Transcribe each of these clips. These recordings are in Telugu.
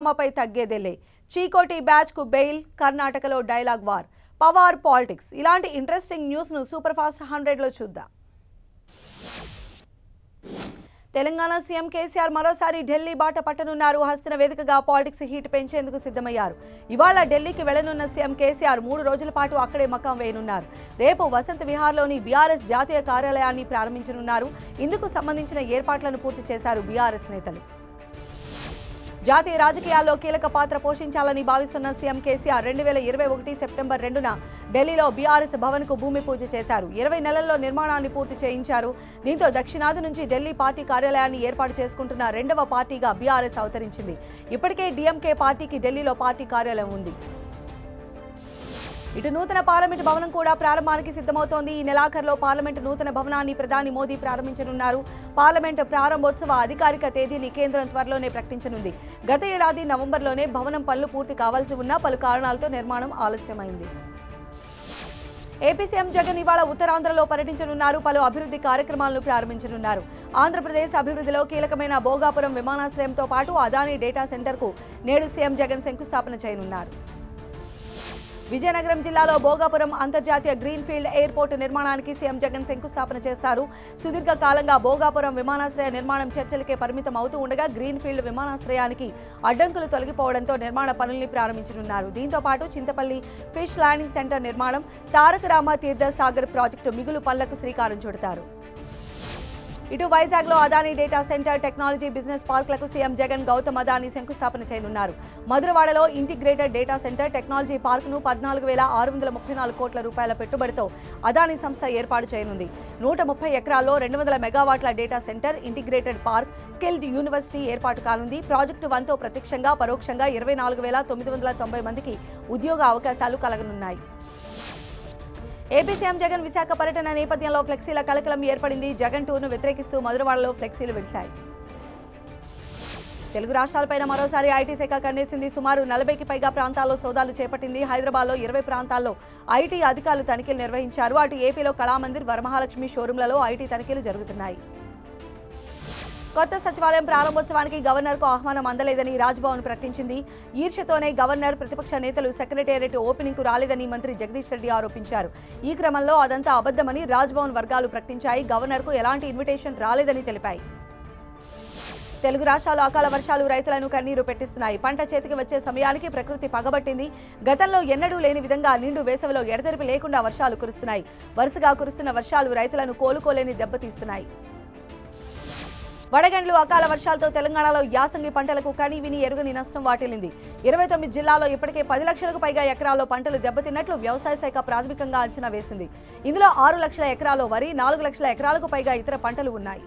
తమపై తగ్గేదేలే చీకోటి బ్యాచ్కు బెయిల్ కర్ణాటకలో డైలాగ్ వార్ పవార్ పాలిటిక్స్ ఇలాంటి ఇంట్రెస్టింగ్ న్యూస్ను సూపర్ ఫాస్ట్ హండ్రెడ్లో చూద్దాం తెలంగాణ సీఎం కేసీఆర్ మరోసారి ఢిల్లీ బాట పట్టనున్నారు హస్తిన వేదికగా పాలిటిక్స్ హీట్ పెంచేందుకు సిద్ధమయ్యారు ఇవాళ ఢిల్లీకి వెళ్లనున్న సీఎం కేసీఆర్ మూడు రోజుల పాటు అక్కడే మకాం వేయనున్నారు రేపు వసంత విహార్లోని బీఆర్ఎస్ జాతీయ కార్యాలయాన్ని ప్రారంభించనున్నారు ఇందుకు సంబంధించిన ఏర్పాట్లను పూర్తి చేశారు బీఆర్ఎస్ నేతలు జాతీయ రాజకీయాల్లో కీలక పాత్ర పోషించాలని భావిస్తున్న సీఎం కేసీఆర్ రెండు వేల ఇరవై ఒకటి సెప్టెంబర్ రెండున ఢిల్లీలో బీఆర్ఎస్ భవన్కు భూమి పూజ చేశారు ఇరవై నెలల్లో నిర్మాణాన్ని పూర్తి చేయించారు దీంతో దక్షిణాది నుంచి ఢిల్లీ పార్టీ కార్యాలయాన్ని ఏర్పాటు చేసుకుంటున్న రెండవ పార్టీగా బీఆర్ఎస్ అవతరించింది ఇప్పటికే డీఎంకే పార్టీకి ఢిల్లీలో పార్టీ కార్యాలయం ఉంది ఇటు నూతన పార్లమెంటు భవనం కూడా ప్రారంభానికి సిద్ధమవుతోంది ఈ నెలాఖరులో పార్లమెంటు నూతన భవనాన్ని ప్రధాని మోదీ ప్రారంభించనున్నారు పార్లమెంటు ప్రారంభోత్సవ అధికారిక తేదీని కేంద్రం త్వరలోనే ప్రకటించనుంది గత ఏడాది నవంబర్లోనే భవనం పనులు పూర్తి కావాల్సి ఉన్నా పలు కారణాలతో నిర్మాణం ఆలస్యమైంది ఏపీ సీఎం జగన్ ఇవాళ ఉత్తరాంధ్రలో పర్యటించనున్నారు పలు అభివృద్ధి కార్యక్రమాలను ప్రారంభించనున్నారు ఆంధ్రప్రదేశ్ అభివృద్ధిలో కీలకమైన భోగాపురం విమానాశ్రయంతో పాటు అదానీ డేటా సెంటర్కు నేడు సీఎం జగన్ శంకుస్థాపన చేయనున్నారు విజయనగరం జిల్లాలో భోగాపురం అంతర్జాతీయ గ్రీన్ఫీల్డ్ ఎయిర్పోర్ట్ నిర్మాణానికి సీఎం జగన్ శంకుస్థాపన చేస్తారు సుదీర్ఘ కాలంగా భోగాపురం విమానాశ్రయ నిర్మాణం చర్చలకే పరిమితం అవుతూ ఉండగా గ్రీన్ఫీల్డ్ విమానాశ్రయానికి అడ్డంకులు తొలగిపోవడంతో నిర్మాణ పనుల్ని ప్రారంభించనున్నారు దీంతో పాటు చింతపల్లి ఫిష్ ల్యాండింగ్ సెంటర్ నిర్మాణం తారక రామ తీర్థ సాగర్ ప్రాజెక్టు మిగులు పనులకు శ్రీకారం చుడతారు ఇటు వైజాగ్లో Adani data centre technology business పార్కులకు సీఎం జగన్ గౌతమ్ అదానీ శంకుస్థాపన చేయనున్నారు మధురవాడలో ఇంటిగ్రేటెడ్ డేటా సెంటర్ టెక్నాలజీ పార్కును పద్నాలుగు వేల ఆరు వందల ముప్పై నాలుగు కోట్ల రూపాయల పెట్టుబడితో అదానీ సంస్థ ఏర్పాటు చేయనుంది నూట ముప్పై ఎకరాల్లో రెండు వందల మెగావాట్ల data centre integrated park skilled university ఏర్పాటు కానుంది ప్రాజెక్టు వన్తో ప్రత్యక్షంగా పరోక్షంగా ఇరవై నాలుగు వేల తొమ్మిది వందల తొంభై మందికి ఉద్యోగ అవకాశాలు కలగనున్నాయి ఏపీ సీఎం జగన్ విశాఖ పర్యటన నేపథ్యంలో ఫ్లెక్సీల కలకలం ఏర్పడింది జగన్ టూర్ను వ్యతిరేకిస్తూ మధురవాడలో ఫ్లెక్సీలు వెలిశాయి తెలుగు రాష్ట్రాలపైన మరోసారి ఐటీ శాఖ కన్నేసింది సుమారు నలభైకి పైగా ప్రాంతాల్లో సోదాలు చేపట్టింది హైదరాబాద్లో ఇరవై ప్రాంతాల్లో ఐటీ అధికారులు తనిఖీలు నిర్వహించారు అటు ఏపీలో కళామందిర్ వరమహాలక్ష్మి షోరూంలలో ఐటీ తనిఖీలు జరుగుతున్నాయి కొత్త సచివాలయం ప్రారంభోత్సవానికి గవర్నర్కు ఆహ్వానం అందలేదని రాజ్భవన్ ప్రకటించింది ఈర్ష్యతోనే గవర్నర్ ప్రతిపక్ష నేతలు సెక్రటేరియట్ ఓపెనింగ్కు రాలేదని మంత్రి జగదీష్ రెడ్డి ఆరోపించారు ఈ క్రమంలో అదంతా అబద్ధమని రాజ్భవన్ వర్గాలు ప్రకటించాయి గవర్నర్కు ఎలాంటి ఇన్విటేషన్ రాలేదని తెలిపాయి తెలుగు రాష్ట్రాలు అకాల వర్షాలు రైతులను కన్నీరు పెట్టిస్తున్నాయి పంట చేతికి వచ్చే సమయానికి ప్రకృతి పగబట్టింది గతంలో ఎన్నడూ లేని విధంగా నిండు వేసవిలో ఎడతెరిపి లేకుండా వర్షాలు కురుస్తున్నాయి వరుసగా కురుస్తున్న వర్షాలు రైతులను కోలుకోలేని దెబ్బతీస్తున్నాయి వడగండ్లు అకాల వర్షాలతో తెలంగాణలో యాసంగి పంటలకు కని విని ఎరుగని నష్టం వాటిల్లింది ఇరవై తొమ్మిది జిల్లాల్లో ఇప్పటికే పది లక్షలకు పైగా ఎకరాల్లో పంటలు దెబ్బతిన్నట్లు వ్యవసాయ శాఖ ప్రాథమికంగా అంచనా వేసింది ఇందులో ఆరు లక్షల ఎకరాల్లో వరి నాలుగు లక్షల ఎకరాలకు పైగా ఇతర పంటలు ఉన్నాయి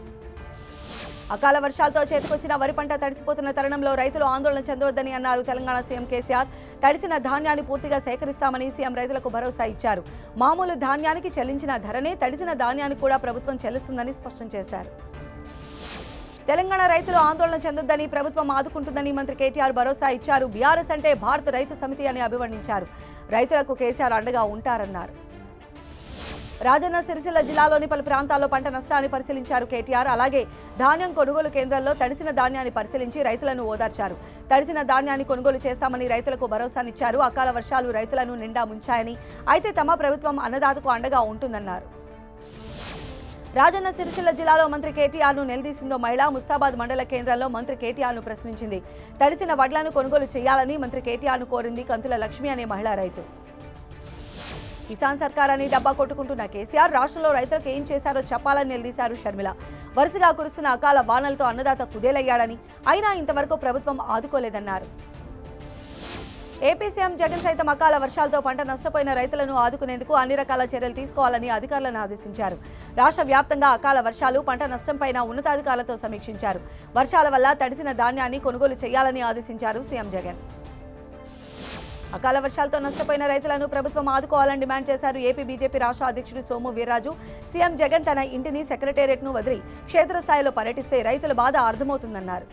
అకాల వర్షాలతో చేతికొచ్చిన వరి పంట తడిసిపోతున్న తరుణంలో రైతులు ఆందోళన చెందవద్దని అన్నారు తెలంగాణ సీఎం కేసీఆర్ తడిసిన ధాన్యాన్ని పూర్తిగా సేకరిస్తామని సీఎం రైతులకు భరోసా ఇచ్చారు మామూలు ధాన్యానికి చెల్లించిన ధరనే తడిసిన ధాన్యానికి కూడా ప్రభుత్వం చెల్లిస్తుందని స్పష్టం చేశారు తెలంగాణ రైతులు ఆందోళన చెందొద్దని ప్రభుత్వం ఆదుకుంటుందని మంత్రి కేటీఆర్ భరోసా ఇచ్చారు బీఆర్ఎస్ అంటే భారత రైతు సమితి అని అభివర్ణించారు రైతులకు కేసీఆర్ అండగా ఉంటారన్నారు రాజన్న సిరిసిల్ల జిల్లాలోని పలు ప్రాంతాల్లో పంట నష్టాన్ని పరిశీలించారు కేటీఆర్ అలాగే ధాన్యం కొనుగోలు కేంద్రాల్లో తడిసిన ధాన్యాన్ని పరిశీలించి రైతులను ఓదార్చారు తడిసిన ధాన్యాన్ని కొనుగోలు చేస్తామని రైతులకు భరోసానిచ్చారు అకాల వర్షాలు రైతులను నిండా ముంచాయని అయితే తమ ప్రభుత్వం అన్నదాతకు అండగా ఉంటుందన్నారు రాజన్న సిరిసిల్ల జిల్లాలో మంత్రి కేటీఆర్ ను నిలదీసిందో మహిళ ముస్తాబాద్ మండల కేంద్రంలో మంత్రి కేటీఆర్ ను ప్రశ్నించింది తడిసిన వడ్లను కొనుగోలు చేయాలని మంత్రి కేటీఆర్ ను కోరింది కంతుల లక్ష్మి అనే మహిళా రైతు కిసాన్ సర్కార్ అని డబ్బా కొట్టుకుంటున్న కేసీఆర్ రాష్ట్రంలో రైతులకు ఏం చేశారో చెప్పాలని నిలదీశారు షర్మిల వరుసగా కురుస్తున్న అకాల వానలతో అన్నదాత కుదేలయ్యాడని అయినా ఇంతవరకు ప్రభుత్వం ఆదుకోలేదన్నారు ఏపీ సీఎం జగన్ సైతం అకాల వర్షాలతో పంట నష్టపోయిన రైతులను ఆదుకునేందుకు అన్ని రకాల చర్యలు తీసుకోవాలని అధికారులను ఆదేశించారు రాష్ట్ర వ్యాప్తంగా అకాల వర్షాలు పంట నష్టంపైన ఉన్నతాధికారులతో సమీక్షించారు వర్షాల వల్ల తడిసిన ధాన్యాన్ని కొనుగోలు చేయాలని ఆదేశించారు సీఎం జగన్ అకాల వర్షాలతో నష్టపోయిన రైతులను ప్రభుత్వం ఆదుకోవాలని డిమాండ్ చేశారు ఏపీ బీజేపీ రాష్ట్ర అధ్యక్షుడు సోము వీర్రాజు సీఎం జగన్ తన ఇంటిని సెక్రటేరియట్ను వదిలి క్షేత్రస్థాయిలో పర్యటిస్తే రైతుల బాధ అర్థమవుతుందన్నారు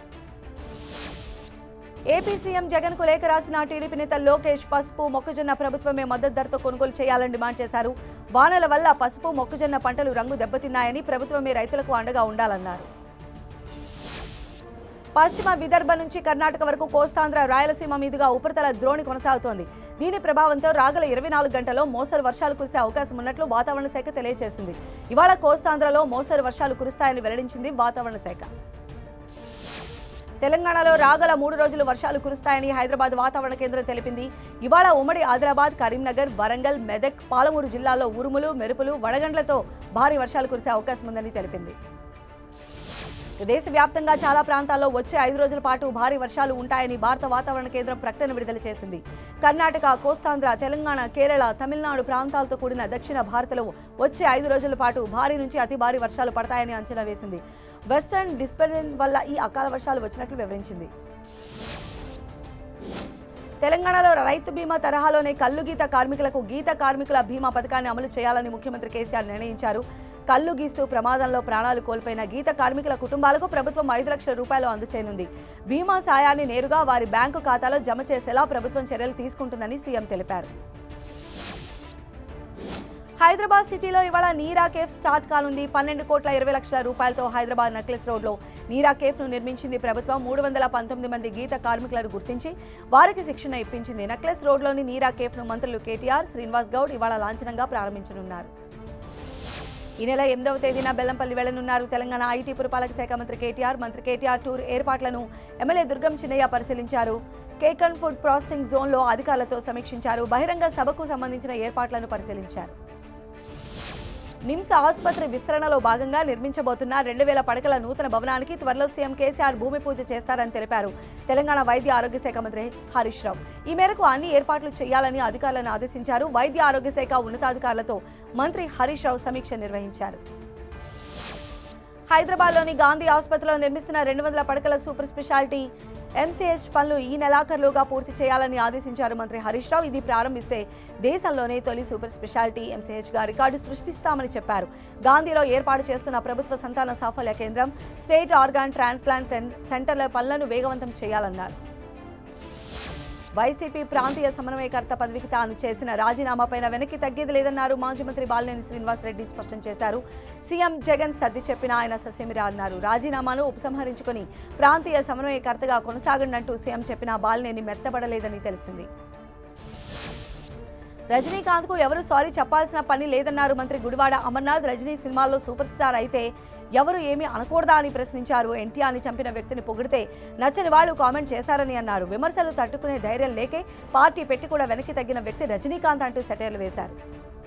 ఏపీ సీఎం జగన్ కు లేఖ రాసిన టీడీపీ నేత లోకేష్ పసుపు మొక్కజొన్న ప్రభుత్వమే మద్దతు ధరతో కొనుగోలు చేయాలని డిమాండ్ చేశారు వానల వల్ల పసుపు మొక్కజొన్న పంటలు రంగు దెబ్బతిన్నాయని ప్రభుత్వమే రైతులకు అండగా ఉండాలన్నారు పశ్చిమ విదర్భ నుంచి కర్ణాటక వరకు కోస్తాంధ్ర రాయలసీమ మీదుగా ఉపరితల ద్రోణి కొనసాగుతోంది దీని ప్రభావంతో రాగల ఇరవై నాలుగు గంటల్లో మోస్తరు వర్షాలు కురిసే అవకాశం ఉన్నట్లు వాతావరణ శాఖ తెలియజేసింది ఇవాళ కోస్తాంధ్రలో మోస్తరు వర్షాలు కురుస్తాయని వెల్లడించింది వాతావరణ శాఖ తెలంగాణలో రాగల మూడు రోజులు వర్షాలు కురుస్తాయని హైదరాబాద్ వాతావరణ కేంద్రం తెలిపింది ఇవాళ ఉమ్మడి ఆదిలాబాద్ కరీంనగర్ వరంగల్ మెదక్ పాలమూరు జిల్లాల్లో ఉరుములు మెరుపులు వడగండ్లతో భారీ వర్షాలు కురిసే అవకాశం ఉందని తెలిపింది దేశవ్యాప్తంగా చాలా ప్రాంతాల్లో వచ్చే ఐదు రోజుల పాటు భారీ వర్షాలు ఉంటాయని భారత వాతావరణ కేంద్రం ప్రకటన విడుదల చేసింది కర్ణాటక కోస్తాంధ్ర తెలంగాణ కేరళ తమిళనాడు ప్రాంతాలతో కూడిన దక్షిణ భారత్లో వచ్చే ఐదు రోజుల పాటు భారీ నుంచి అతి భారీ వర్షాలు పడతాయని అంచనా వేసింది వెస్టర్న్ డిస్పెరిన్ వల్ల ఈ అకాల వర్షాలు వచ్చినట్లు వివరించింది తెలంగాణలో రైతు బీమా తరహాలోనే కల్లు గీత కార్మికులకు గీత కార్మికుల బీమా పథకాన్ని అమలు చేయాలని ముఖ్యమంత్రి కేసీఆర్ నిర్ణయించారు కల్లు గీస్తూ ప్రమాదంలో ప్రాణాలు కోల్పోయిన గీత కార్మికుల కుటుంబాలకు ప్రభుత్వం ఐదు లక్షల రూపాయలు అందచేయనుంది బీమా సాయాన్ని నేరుగా వారి బ్యాంకు ఖాతాలో జమ చేసేలా ప్రభుత్వం చర్యలు తీసుకుంటుందని సీఎం తెలిపారు హైదరాబాద్ సిటీలో ఇవాళ నీరా కేఫ్ స్టార్ట్ కానుంది పన్నెండు కోట్ల ఇరవై లక్షల రూపాయలతో హైదరాబాద్ నక్లెస్ రోడ్లో నీరా కేఫ్ ను నిర్మించింది ప్రభుత్వం మూడు వందల పంతొమ్మిది మంది గీత కార్మికులను గుర్తించి వారికి శిక్షణ ఇప్పించింది నక్లెస్ రోడ్లోని నీరా కేఫ్ ను మంత్రులు కేటీఆర్ శ్రీనివాస్ గౌడ్ ఇవాళ లాంఛనంగా ప్రారంభించనున్నారు ఈ నెల ఎనిమిదవ తేదీన బెల్లంపల్లి వెళ్లనున్నారు తెలంగాణ ఐటీ పురపాలక శాఖ మంత్రి కేటీఆర్ మంత్రి కేటీఆర్ టూర్ ఏర్పాట్లను ఎమ్మెల్యే దుర్గం చిన్నయ్య పరిశీలించారు కేకన్ ఫుడ్ ప్రాసెసింగ్ జోన్లో అధికారులతో సమీక్షించారు బహిరంగ సభకు సంబంధించిన ఏర్పాట్లను పరిశీలించారు నిమ్స్ ఆసుపత్రి విస్తరణలో భాగంగా నిర్మించబోతున్న రెండు వేల పడకల నూతన భవనానికి త్వరలో సీఎం కేసీఆర్ భూమి పూజ చేస్తారని తెలిపారు తెలంగాణ వైద్య ఆరోగ్య శాఖ మంత్రి హరీష్ రావు ఈ మేరకు అన్ని ఏర్పాట్లు చేయాలని అధికారులను ఆదేశించారు వైద్య ఆరోగ్య శాఖ ఉన్నతాధికారులతో మంత్రి హరీష్ రావు సమీక్ష నిర్వహించారు హైదరాబాద్లోని గాంధీ ఆసుపత్రిలో నిర్మిస్తున్న రెండు వందల పడకల సూపర్ స్పెషాలిటీ ఎంసీహెచ్ పనులు ఈ నెలాఖరులోగా పూర్తి చేయాలని ఆదేశించారు మంత్రి హరీష్ రావు ఇది ప్రారంభిస్తే దేశంలోనే తొలి సూపర్ స్పెషాలిటీ ఎంసీహెచ్ గా రికార్డు సృష్టిస్తామని చెప్పారు గాంధీలో ఏర్పాటు చేస్తున్న ప్రభుత్వ సంతాన సాఫల్య కేంద్రం స్టేట్ ఆర్గాన్ ట్రాన్స్ప్లాంట్ సెంటర్ల పనులను వేగవంతం చేయాలన్నారు వైసీపీ ప్రాంతీయ సమన్వయకర్త పదవికి తాను చేసిన రాజీనామాపైన వెనక్కి తగ్గేది లేదన్నారు మాజీ మంత్రి బాలినేని శ్రీనివాసరెడ్డి స్పష్టం చేశారు సీఎం జగన్ సర్ది చెప్పిన ఆయన ససేమిరా అన్నారు రాజీనామాను ఉపసంహరించుకొని ప్రాంతీయ సమన్వయకర్తగా కొనసాగండంటూ సీఎం చెప్పిన బాలినేని మెత్తబడలేదని తెలిసింది రజనీకాంత్ కు ఎవరు సారీ చెప్పాల్సిన పని లేదన్నారు మంత్రి గుడివాడ అమర్నాథ్ రజనీ సినిమాల్లో సూపర్ స్టార్ అయితే ఎవరు ఏమీ అనకూడదా అని ప్రశ్నించారు ఎన్టీఆర్ని చంపిన వ్యక్తిని పొగిడితే నచ్చని వాళ్ళు కామెంట్ చేశారని అన్నారు విమర్శలు తట్టుకునే ధైర్యం లేకే పార్టీ పెట్టి కూడా వెనక్కి తగ్గిన వ్యక్తి రజనీకాంత్ అంటూ సెటైర్లు వేశారు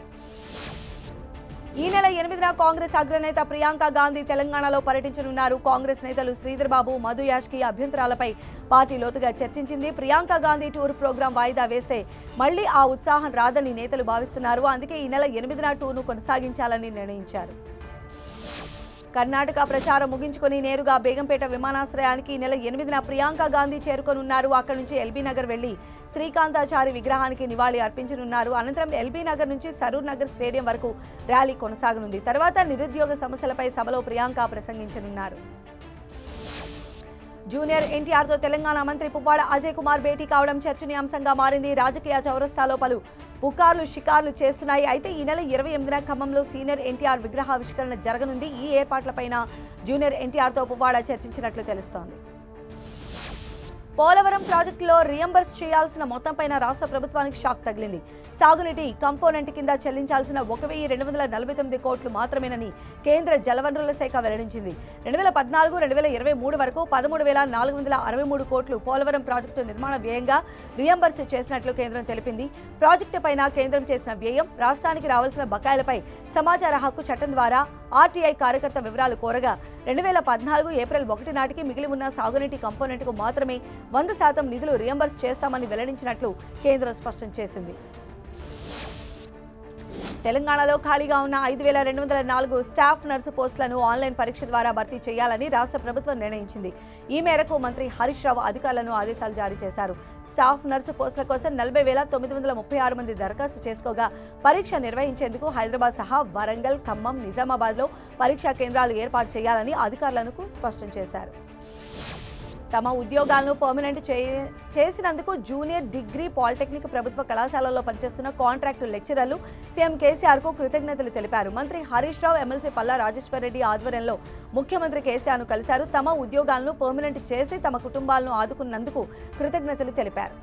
ఈ నెల ఎనిమిదిన కాంగ్రెస్ అగ్రనేత ప్రియాంక గాంధీ తెలంగాణలో పర్యటించనున్నారు కాంగ్రెస్ నేతలు శ్రీధర్ బాబు మధు యాష్కి అభ్యంతరాలపై పార్టీ లోతుగా చర్చించింది ప్రియాంక గాంధీ టూర్ ప్రోగ్రాం వాయిదా వేస్తే మళ్లీ ఆ ఉత్సాహం రాదని నేతలు భావిస్తున్నారు అందుకే ఈ నెల ఎనిమిదిన టూర్ను కొనసాగించాలని నిర్ణయించారు కర్ణాటక ప్రచారం ముగించుకొని నేరుగా బేగంపేట విమానాశ్రయానికి ఈ నెల ఎనిమిదిన ప్రియాంక గాంధీ చేరుకోనున్నారు అక్కడి నుంచి ఎల్బీ నగర్ వెళ్లి శ్రీకాంతాచారి విగ్రహానికి నివాళి అర్పించనున్నారు అనంతరం ఎల్బీ నగర్ నుంచి సరూర్ నగర్ స్టేడియం వరకు ర్యాలీ కొనసాగనుంది తర్వాత నిరుద్యోగ సమస్యలపై సభలో ప్రియాంక ప్రసంగించనున్నారు జూనియర్ ఎన్టీఆర్తో తెలంగాణ మంత్రి పువ్వాడ అజయ్ కుమార్ భేటీ కావడం చర్చనీయాంశంగా మారింది రాజకీయ చౌరస్తాలో పలు పుకార్లు షికార్లు చేస్తున్నాయి అయితే ఈ నెల ఇరవై ఎనిమిదిన ఖమ్మంలో సీనియర్ ఎన్టీఆర్ విగ్రహావిష్కరణ జరగనుంది ఈ ఏర్పాట్లపైన జూనియర్ ఎన్టీఆర్తో పువ్వాడ చర్చించినట్లు తెలుస్తోంది పోలవరం ప్రాజెక్టులో రియంబర్స్ చేయాల్సిన మొత్తంపైన రాష్ట్ర ప్రభుత్వానికి షాక్ తగిలింది సాగునీటి కంపోనెంట్ కింద చెల్లించాల్సిన ఒక వెయ్యి రెండు వందల నలభై తొమ్మిది కోట్లు మాత్రమేనని కేంద్ర జలవనరుల శాఖ వెల్లడించింది రెండు వేల పద్నాలుగు రెండు వేల ఇరవై మూడు వరకు పదమూడు వేల నాలుగు వందల అరవై మూడు కోట్లు పోలవరం ప్రాజెక్టు నిర్మాణ వ్యయంగా రియంబర్స్ చేసినట్లు కేంద్రం తెలిపింది ప్రాజెక్టు పైన కేంద్రం చేసిన వ్యయం రాష్ట్రానికి రావాల్సిన బకాయిలపై సమాచార హక్కు చట్టం ద్వారా ఆర్టీఐ కార్యకర్త వివరాలు కోరగా రెండు వేల పద్నాలుగు ఏప్రిల్ ఒకటి నాటికి మిగిలి ఉన్న సాగునీటి కంపోనెంట్కు మాత్రమే వంద శాతం నిధులు రియంబర్స్ చేస్తామని వెల్లడించినట్లు కేంద్రం స్పష్టం చేసింది తెలంగాణలో ఖాళీగా ఉన్న ఐదు వేల రెండు వందల నాలుగు స్టాఫ్ నర్సు పోస్టులను ఆన్లైన్ పరీక్ష ద్వారా భర్తీ చేయాలని రాష్ట్ర ప్రభుత్వం నిర్ణయించింది ఈ మేరకు మంత్రి హరీష్ రావు అధికారులను ఆదేశాలు జారీ చేశారు స్టాఫ్ నర్సు పోస్టుల కోసం నలభై వేల తొమ్మిది వందల ముప్పై ఆరు మంది దరఖాస్తు చేసుకోగా పరీక్ష నిర్వహించేందుకు హైదరాబాద్ సహా వరంగల్ ఖమ్మం నిజామాబాద్లో పరీక్షా కేంద్రాలు ఏర్పాటు చేయాలని అధికారులకు స్పష్టం చేశారు తమ ఉద్యోగాలను పర్మనెంట్ చే- చేసినందుకు జూనియర్ డిగ్రీ పాలిటెక్నిక్ ప్రభుత్వ కళాశాలలో పనిచేస్తున్న కాంట్రాక్టు లెక్చరర్లు సీఎం కేసీఆర్ కు కృతజ్ఞతలు తెలిపారు మంత్రి హరీష్ రావు ఎమ్మెల్సీ పల్లా రాజేశ్వర్ రెడ్డి ఆధ్వర్యంలో ముఖ్యమంత్రి కేసీఆర్ ను కలిశారు తమ ఉద్యోగాలను పర్మనెంట్ చేసి తమ కుటుంబాలను ఆదుకున్నందుకు కృతజ్ఞతలు తెలిపారు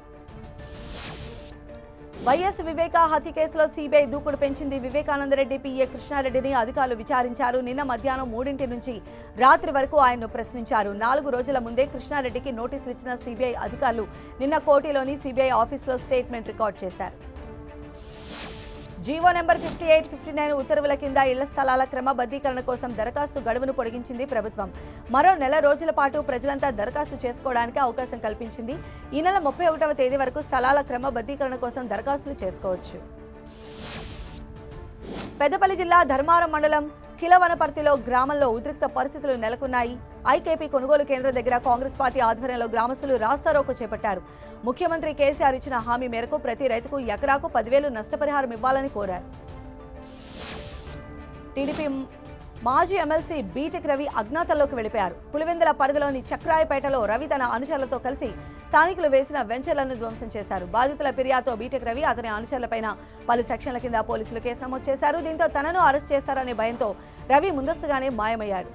వైఎస్ వివేక హత్య కేసులో సీబీఐ దూకుడు పెంచింది వివేకానందరెడ్డి పిఏ కృష్ణారెడ్డిని అధికారులు విచారించారు నిన్న మధ్యాహ్నం మూడింటి నుంచి రాత్రి వరకు ఆయన్ను ప్రశ్నించారు నాలుగు రోజుల ముందే కృష్ణారెడ్డికి నోటీసులు ఇచ్చిన సీబీఐ అధికారులు నిన్న కోటిలోని సీబీఐ ఆఫీసులో స్టేట్మెంట్ రికార్డ్ చేశారు GO number fifty eight fifty nine ఉత్తర్వుల కింద ఇళ్ల స్థలాల క్రమబద్ధీకరణ కోసం దరఖాస్తు గడువును పొడిగించింది ప్రభుత్వం మరో నెల రోజుల పాటు ప్రజలంతా దరఖాస్తు చేసుకోవడానికి అవకాశం కల్పించింది ఈ నెల ముప్పై ఒకటవ తేదీ వరకు స్థలాల క్రమబద్ధీకరణ కోసం దరఖాస్తులు చేసుకోవచ్చు పెద్దపల్లి జిల్లా ధర్మారం మండలం కిలవనపర్తిలో గ్రామంలో ఉద్రిక్త పరిస్థితులు నెలకొన్నాయి ఐకేపీ కొనుగోలు కేంద్రం దగ్గర కాంగ్రెస్ పార్టీ ఆధ్వర్యంలో గ్రామస్తులు రాస్తారోకో చేపట్టారు ముఖ్యమంత్రి కేసీఆర్ ఇచ్చిన హామీ మేరకు ప్రతి రైతుకు ఎకరాకు పదివేలు నష్టపరిహారం ఇవ్వాలని కోరారు టీడీపీ మాజీ ఎమ్మెల్సీ బీటెక్ రవి అజ్ఞాతంలోకి వెళ్ళిపోయారు పులివెందుల పరిధిలోని చక్రాయపేటలో రవి తన అనుచరులతో కలిసి స్థానికులు వేసిన వెంచర్లను ధ్వంసం చేశారు బాధితుల ఫిర్యాదుతో బీటెక్ రవి అతని అనుచరులపైన పలు సెక్షన్ల కింద పోలీసులు కేసు నమోదు చేశారు దీంతో తనను అరెస్ట్ చేస్తారనే భయంతో రవి ముందస్తుగానే మాయమయ్యాడు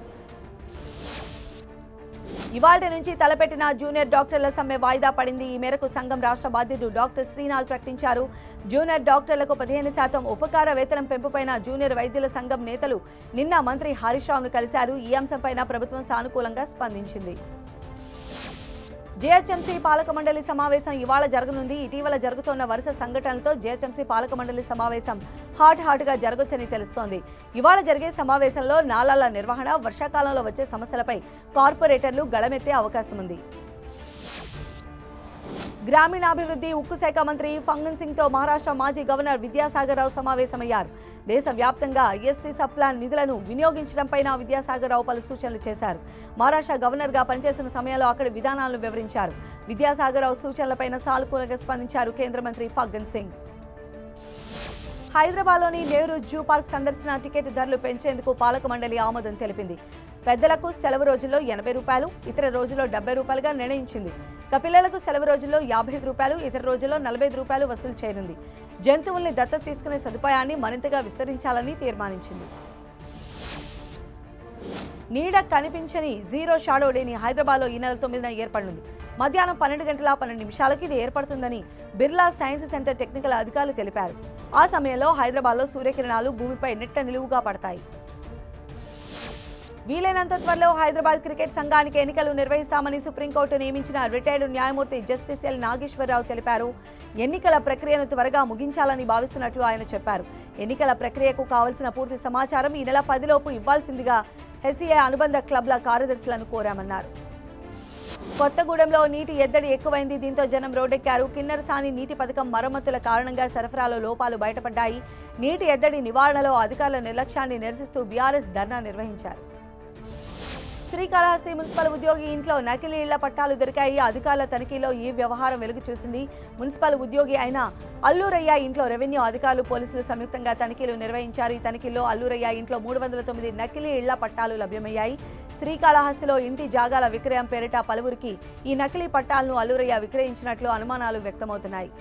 ఇవాళ నుంచి తలపెట్టిన జూనియర్ డాక్టర్ల సమ్మె వాయిదా పడింది ఈ మేరకు సంఘం రాష్ట్ర బాధ్యుడు డాక్టర్ శ్రీనాథ్ ప్రకటించారు జూనియర్ డాక్టర్లకు పదిహేను శాతం ఉపకార వేతనం పెంపుపైన జూనియర్ వైద్యుల సంఘం నేతలు నిన్న మంత్రి హరీష్ రావును కలిశారు ఈ అంశంపైన ప్రభుత్వం సానుకూలంగా స్పందించింది జేహెచ్ఎంసీ పాలక మండలి సమావేశం ఇవాళ జరగనుంది ఇటీవల జరుగుతున్న వరుస సంఘటనలతో జేహెచ్ఎంసీ పాలక మండలి సమావేశం హాట్ హాట్ గా జరగొచ్చని తెలుస్తోంది ఇవాళ జరిగే సమావేశంలో నాలాల నిర్వహణ వర్షాకాలంలో వచ్చే సమస్యలపై కార్పొరేటర్లు గళమెత్తే అవకాశం ఉంది గ్రామీణాభివృద్ధి ఉక్కు శాఖ మంత్రి ఫంగన్ సింగ్ తో మహారాష్ట్ర మాజీ గవర్నర్ విద్యాసాగర్ రావు సమావేశమయ్యారు దేశవ్యాప్తంగా ఎస్టీ సప్లాన్ నిధులను వినియోగించడంపైన విద్యాసాగర్ రావు పలు సూచనలు చేశారు మహారాష్ట్ర గవర్నర్ గా పనిచేసిన సమయంలో అక్కడి విధానాలను వివరించారు విద్యాసాగర్ రావు సూచనలపైన సానుకూలంగా స్పందించారు కేంద్ర మంత్రి ఫగ్గన్ సింగ్ హైదరాబాద్లోని నెహ్రూ జూ పార్క్ సందర్శన టికెట్ ధరలు పెంచేందుకు పాలక మండలి ఆమోదం తెలిపింది పెద్దలకు సెలవు రోజుల్లో ఎనభై రూపాయలు ఇతర రోజుల్లో డెబ్బై రూపాయలుగా నిర్ణయించింది ఇక పిల్లలకు సెలవు రోజుల్లో యాభై ఐదు రూపాయలు ఇతర రోజుల్లో నలభై ఐదు రూపాయలు వసూలు చేయనుంది జంతువుల్ని దత్తత తీసుకునే సదుపాయాన్ని మరింతగా విస్తరించాలని తీర్మానించింది నీడ కనిపించని జీరో షాడో డేని హైదరాబాద్లో ఈ నెల తొమ్మిదిన ఏర్పడనుంది మధ్యాహ్నం పన్నెండు గంటల పన్నెండు నిమిషాలకి ఇది ఏర్పడుతుందని బిర్లా సైన్స్ సెంటర్ టెక్నికల్ అధికారులు తెలిపారు ఆ సమయంలో హైదరాబాద్లో సూర్యకిరణాలు భూమిపై నిట్ట నిలువుగా పడతాయి వీలైనంత త్వరలో హైదరాబాద్ క్రికెట్ సంఘానికి ఎన్నికలు నిర్వహిస్తామని సుప్రీంకోర్టు నియమించిన రిటైర్డ్ న్యాయమూర్తి జస్టిస్ ఎల్ నాగేశ్వరరావు తెలిపారు ఎన్నికల ప్రక్రియను త్వరగా ముగించాలని భావిస్తున్నట్లు ఆయన చెప్పారు ఎన్నికల ప్రక్రియకు కావలసిన పూర్తి సమాచారం ఈ నెల పదిలోపు ఇవ్వాల్సిందిగా హెసిఏ అనుబంధ క్లబ్ల కార్యదర్శులను కోరామన్నారు కొత్తగూడెంలో నీటి ఎద్దడి ఎక్కువైంది దీంతో జనం రోడ్డెక్కారు కిన్నెరసాని నీటి పథకం మరమ్మతుల కారణంగా సరఫరాలో లోపాలు బయటపడ్డాయి నీటి ఎద్దడి నివారణలో అధికారుల నిర్లక్ష్యాన్ని నిరసిస్తూ బీఆర్ఎస్ ధర్నా నిర్వహించారు శ్రీకాళహస్తి మున్సిపల్ ఉద్యోగి ఇంట్లో నకిలీ ఇళ్ల పట్టాలు దొరికాయి అధికారుల తనిఖీలో ఈ వ్యవహారం వెలుగు చూసింది మున్సిపల్ ఉద్యోగి అయిన అల్లూరయ్య ఇంట్లో రెవెన్యూ అధికారులు పోలీసులు సంయుక్తంగా తనిఖీలు నిర్వహించారు ఈ తనిఖీల్లో అల్లూరయ్య ఇంట్లో మూడు వందల తొమ్మిది నకిలీ ఇళ్ల పట్టాలు లభ్యమయ్యాయి శ్రీకాళహస్తిలో ఇంటి జాగాల విక్రయం పేరిట పలువురికి ఈ నకిలీ పట్టాలను అల్లూరయ్య విక్రయించినట్లు అనుమానాలు వ్యక్తమవుతున్నాయి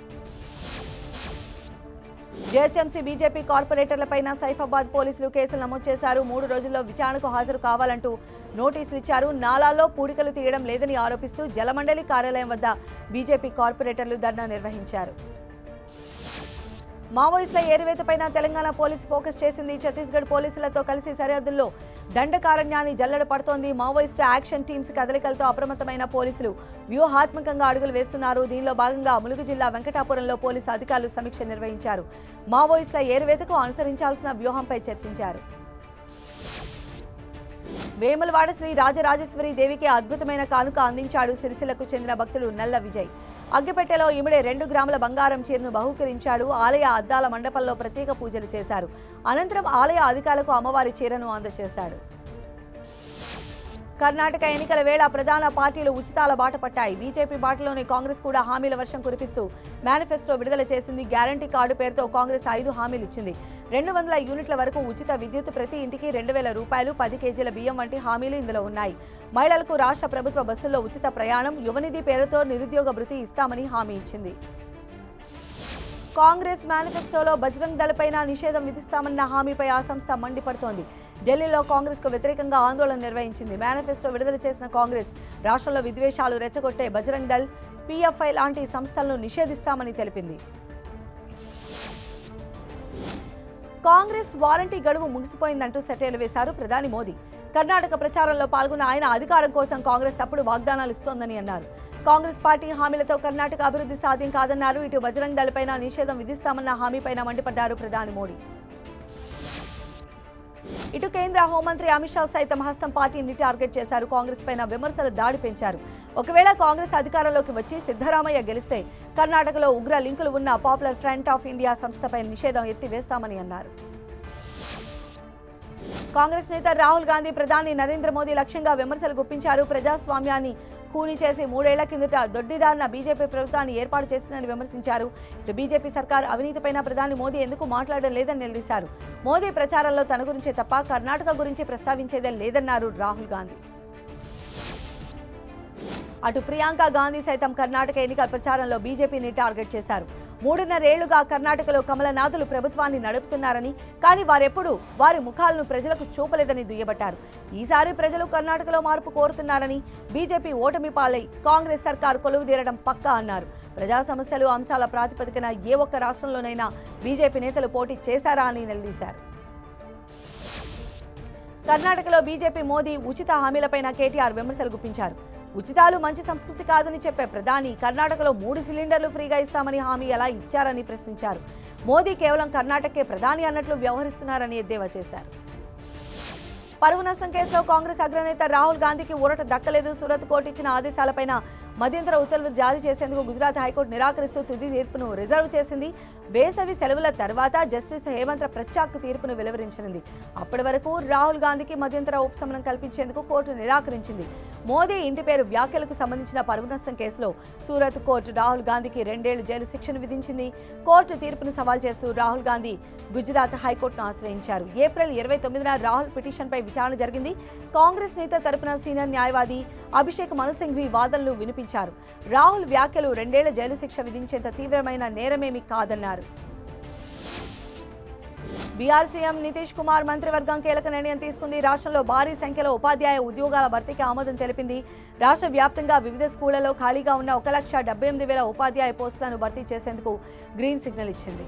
జేహెచ్ఎంసీ బీజేపీ కార్పొరేటర్లపైన సైఫాబాద్ పోలీసులు కేసులు నమోదు చేశారు మూడు రోజుల్లో విచారణకు హాజరు కావాలంటూ నోటీసులు ఇచ్చారు నాలాల్లో పూడికలు తీయడం లేదని ఆరోపిస్తూ జలమండలి కార్యాలయం వద్ద బీజేపీ కార్పొరేటర్లు ధర్నా నిర్వహించారు మావోయిస్టుల ఏరివేతపైన తెలంగాణ పోలీసు ఫోకస్ చేసింది ఛత్తీస్గఢ్ పోలీసులతో కలిసి సరిహద్దుల్లో దండకారణ్యాన్ని జల్లెడ పడుతోంది మావోయిస్టు యాక్షన్ టీమ్స్ కదలికలతో అప్రమత్తమైన పోలీసులు వ్యూహాత్మకంగా అడుగులు వేస్తున్నారు దీనిలో భాగంగా ములుగు జిల్లా వెంకటాపురంలో పోలీసు అధికారులు సమీక్ష నిర్వహించారు మావోయిస్టుల ఏరివేతకు అనుసరించాల్సిన వ్యూహంపై చర్చించారు వేములవాడ శ్రీ రాజరాజేశ్వరి దేవికి అద్భుతమైన కానుక అందించాడు సిరిసిల్లకు చెందిన భక్తుడు నల్ల విజయ్ అగ్గిపెట్టెలో ఇమిడే రెండు గ్రాముల బంగారం చీరను బహూకరించాడు ఆలయ అద్దాల మండపంలో ప్రత్యేక పూజలు చేశారు అనంతరం ఆలయ అధికారులకు అమ్మవారి చీరను అందజేశాడు కర్ణాటక ఎన్నికల వేళ ప్రధాన పార్టీలు ఉచితాల బాట పట్టాయి బీజేపీ బాటలోనే కాంగ్రెస్ కూడా హామీల వర్షం కురిపిస్తూ మేనిఫెస్టో విడుదల చేసింది గ్యారంటీ కార్డు పేరుతో కాంగ్రెస్ ఐదు హామీలు ఇచ్చింది రెండు వందల యూనిట్ల వరకు ఉచిత విద్యుత్ ప్రతి ఇంటికి రెండు వేల రూపాయలు పది కేజీల బియ్యం వంటి హామీలు ఇందులో ఉన్నాయి మహిళలకు రాష్ట్ర ప్రభుత్వ బస్సుల్లో ఉచిత ప్రయాణం యువనిధి పేరుతో నిరుద్యోగ భృతి ఇస్తామని హామీ ఇచ్చింది కాంగ్రెస్ మేనిఫెస్టోలో బజరంగ్ దళపైన నిషేధం విధిస్తామన్న హామీపై ఆ సంస్థ మండిపడుతోంది ఢిల్లీలో కాంగ్రెస్ కు వ్యతిరేకంగా ఆందోళన నిర్వహించింది మేనిఫెస్టో విడుదల చేసిన కాంగ్రెస్ రాష్ట్రంలో విద్వేషాలు రెచ్చగొట్టే బజరంగ్ దళ్ పీఎఫ్ఐ లాంటి సంస్థలను నిషేధిస్తామని తెలిపింది కాంగ్రెస్ వారంటీ గడువు ముగిసిపోయిందంటూ సెటైలు వేశారు ప్రధాని మోదీ కర్ణాటక ప్రచారంలో పాల్గొన్న ఆయన అధికారం కోసం కాంగ్రెస్ తప్పుడు వాగ్దానాలు ఇస్తోందని అన్నారు కాంగ్రెస్ పార్టీ హామీలతో కర్ణాటక అభివృద్ధి సాధ్యం కాదన్నారు ఇటు బజరంగ్ దళపైన నిషేధం విధిస్తామన్న హామీపైన మండిపడ్డారు ప్రధాని మోడీ ఇటు కేంద్ర హోంమంత్రి అమిత్ షా సైతం హస్తం పార్టీని టార్గెట్ చేశారు కాంగ్రెస్ పైన విమర్శల దాడి పెంచారు ఒకవేళ కాంగ్రెస్ అధికారంలోకి వచ్చి సిద్ధరామయ్య గెలిస్తే కర్ణాటకలో ఉగ్ర లింకులు ఉన్న పాపులర్ ఫ్రంట్ ఆఫ్ ఇండియా సంస్థపై నిషేధం ఎత్తివేస్తామని అన్నారు కాంగ్రెస్ నేత రాహుల్ గాంధీ ప్రధాని నరేంద్ర మోదీ లక్ష్యంగా విమర్శలు గుప్పించారు ప్రజాస్వామ్యాన్ని కూని చేసి మూడేళ్ల కిందట దొడ్డిదారిన బీజేపీ ప్రభుత్వాన్ని ఏర్పాటు చేసిందని విమర్శించారు ఇటు బీజేపీ సర్కార్ అవినీతిపైన ప్రధాని మోదీ ఎందుకు మాట్లాడడం లేదని నిలదీశారు మోదీ ప్రచారంలో తన గురించే తప్ప కర్ణాటక గురించి ప్రస్తావించేదే లేదన్నారు రాహుల్ గాంధీ అటు ప్రియాంక గాంధీ సైతం కర్ణాటక ఎన్నికల ప్రచారంలో బీజేపీని టార్గెట్ చేశారు మూడున్నరేళ్లుగా కర్ణాటకలో కమలనాథులు ప్రభుత్వాన్ని నడుపుతున్నారని కానీ వారెప్పుడు వారి ముఖాలను ప్రజలకు చూపలేదని దుయ్యబట్టారు ఈసారి ప్రజలు కర్ణాటకలో మార్పు కోరుతున్నారని బీజేపీ ఓటమి పాలై కాంగ్రెస్ సర్కారు కొలువుదీరడం పక్కా అన్నారు ప్రజా సమస్యలు అంశాల ప్రాతిపదికన ఏ ఒక్క రాష్ట్రంలోనైనా బీజేపీ నేతలు పోటీ చేశారా అని నిలదీశారు కర్ణాటకలో బీజేపీ మోదీ ఉచిత హామీలపైన కేటీఆర్ విమర్శలు గుప్పించారు ఉచితాలు మంచి సంస్కృతి కాదని చెప్పే ప్రధాని కర్ణాటకలో మూడు సిలిండర్లు ఫ్రీగా ఇస్తామని హామీ ఎలా ఇచ్చారని ప్రశ్నించారు మోదీ కేవలం కర్ణాటకే ప్రధాని అన్నట్లు వ్యవహరిస్తున్నారని ఎద్దేవా చేశారు పరువు నష్టం కేసులో కాంగ్రెస్ అగ్రనేత రాహుల్ గాంధీకి ఊరట దక్కలేదు సూరత్ కోర్టు ఇచ్చిన ఆదేశాలపైన మధ్యంతర ఉత్తర్వులు జారీ చేసేందుకు గుజరాత్ హైకోర్టు నిరాకరిస్తూ తుది తీర్పును రిజర్వ్ చేసింది వేసవి సెలవుల తర్వాత జస్టిస్ హేమంత్ ప్రత్యాక్ తీర్పును వెలువరించనుంది అప్పటి వరకు రాహుల్ గాంధీకి మధ్యంతర ఉపశమనం కల్పించేందుకు కోర్టు నిరాకరించింది మోదీ ఇంటి పేరు వ్యాఖ్యలకు సంబంధించిన పరువు నష్టం కేసులో సూరత్ కోర్టు రాహుల్ గాంధీకి రెండేళ్లు జైలు శిక్షను విధించింది కోర్టు తీర్పును సవాల్ చేస్తూ రాహుల్ గాంధీ గుజరాత్ హైకోర్టును ఆశ్రయించారు ఏప్రిల్ ఇరవై తొమ్మిదిన రాహుల్ పిటిషన్పై విచారణ జరిగింది కాంగ్రెస్ నేత తరపున సీనియర్ న్యాయవాది అభిషేక్ మను సింఘ్వి వాదనలు వినిపించారు రాహుల్ వ్యాఖ్యలు రెండేళ్ల జైలు శిక్ష విధించేంత తీవ్రమైన నేరమేమీ కాదన్నారు బీఆర్ సీఎం నితీష్ కుమార్ మంత్రివర్గం కీలక నిర్ణయం తీసుకుంది రాష్ట్రంలో భారీ సంఖ్యలో ఉపాధ్యాయ ఉద్యోగాల భర్తీకి ఆమోదం తెలిపింది రాష్ట్ర వ్యాప్తంగా వివిధ స్కూళ్లలో ఖాళీగా ఉన్న ఒక లక్ష డెబ్బై ఎనిమిది వేల ఉపాధ్యాయ పోస్టులను భర్తీ చేసేందుకు గ్రీన్ సిగ్నల్ ఇచ్చింది